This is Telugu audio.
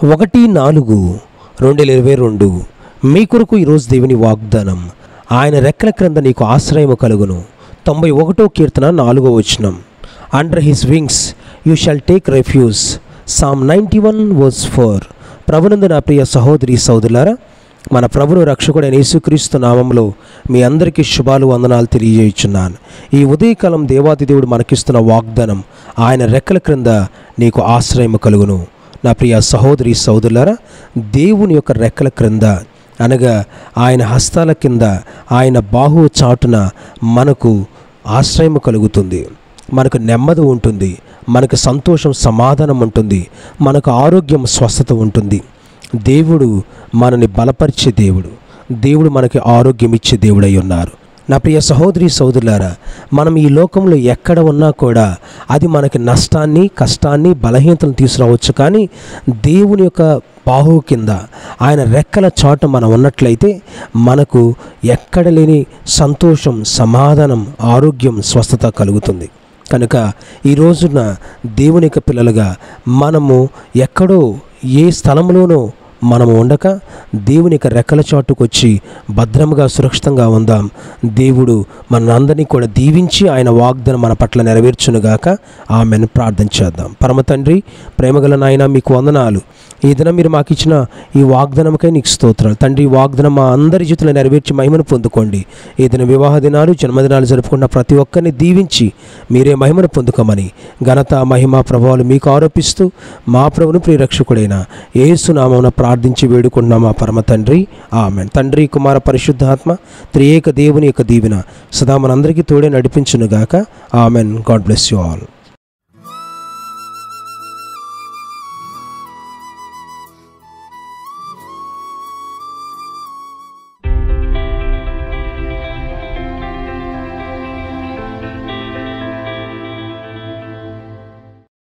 ఒకటి నాలుగు రెండు వేల ఇరవై రెండు మీ కొరకు ఈరోజు దేవుని వాగ్దానం ఆయన రెక్కల క్రింద నీకు ఆశ్రయము కలుగును తొంభై ఒకటో కీర్తన నాలుగో వచనం under his wings you shall take refuge psalm ninety one verse four ప్రభునందు నా ప్రియ సహోదరి సోదరులారా మన ప్రభును రక్షకుడైన యేసుక్రీస్తు నామంలో మీ అందరికీ శుభాలు వందనాలు తెలియజేయుచున్నాను ఈ ఉదయకాలం దేవాది దేవుడు మనకిస్తున్న వాగ్దానం ఆయన రెక్కల క్రింద నీకు ఆశ్రయం కలుగును నా ప్రియ సహోదరి సోదరులారా దేవుని యొక్క రెక్కల క్రింద అనగా ఆయన హస్తాల కింద ఆయన బాహు చాటున మనకు ఆశ్రయం కలుగుతుంది మనకు నెమ్మది ఉంటుంది మనకు సంతోషం సమాధానం ఉంటుంది మనకు ఆరోగ్యం స్వస్థత ఉంటుంది దేవుడు మనని బలపరిచే దేవుడు దేవుడు మనకి ఆరోగ్యం ఇచ్చే దేవుడై ఉన్నారు నా ప్రియ సహోదరి సోదరులారా మనం ఈ లోకంలో ఎక్కడ ఉన్నా కూడా అది మనకి నష్టాన్ని కష్టాన్ని బలహీనతను తీసుకురావచ్చు కానీ దేవుని యొక్క బాహు కింద ఆయన రెక్కల చాట మనం ఉన్నట్లయితే మనకు ఎక్కడ లేని సంతోషం సమాధానం ఆరోగ్యం స్వస్థత కలుగుతుంది కనుక ఈ రోజున దేవుని యొక్క పిల్లలుగా మనము ఎక్కడో ఏ స్థలంలోనో మనము ఉండక దేవుని యొక్క రెక్కల చాటుకు వచ్చి భద్రంగా సురక్షితంగా ఉందాం దేవుడు మనందరినీ కూడా దీవించి ఆయన వాగ్దానం మన పట్ల నెరవేర్చునుగాక ఆమెను ప్రార్థన చేద్దాం పరమ తండ్రి ప్రేమగల నాయన మీకు వందనాలు ఈ దినం మీరు మాకు ఇచ్చిన ఈ వాగ్దానమకై నీకు స్తోత్రాలు తండ్రి ఈ వాగ్దానం మా అందరి జీవితంలో నెరవేర్చి మహిమను పొందుకోండి ఈ దిన వివాహ దినాలు జన్మదినాలు జరుపుకున్న ప్రతి ఒక్కరిని దీవించి మీరే మహిమను పొందుకోమని ఘనత మహిమ ప్రభావాలు మీకు ఆరోపిస్తూ మా ప్రభును ప్రియరక్షకుడైన ఏసునామమున ప్రార్థించి వేడుకుంటున్నాం మా పరమ తండ్రి ఆమెన్ తండ్రి కుమార పరిశుద్ధాత్మ త్రియేక దేవుని యొక్క దీవెన సదా మనందరికీ తోడే నడిపించునుగాక amen God bless you all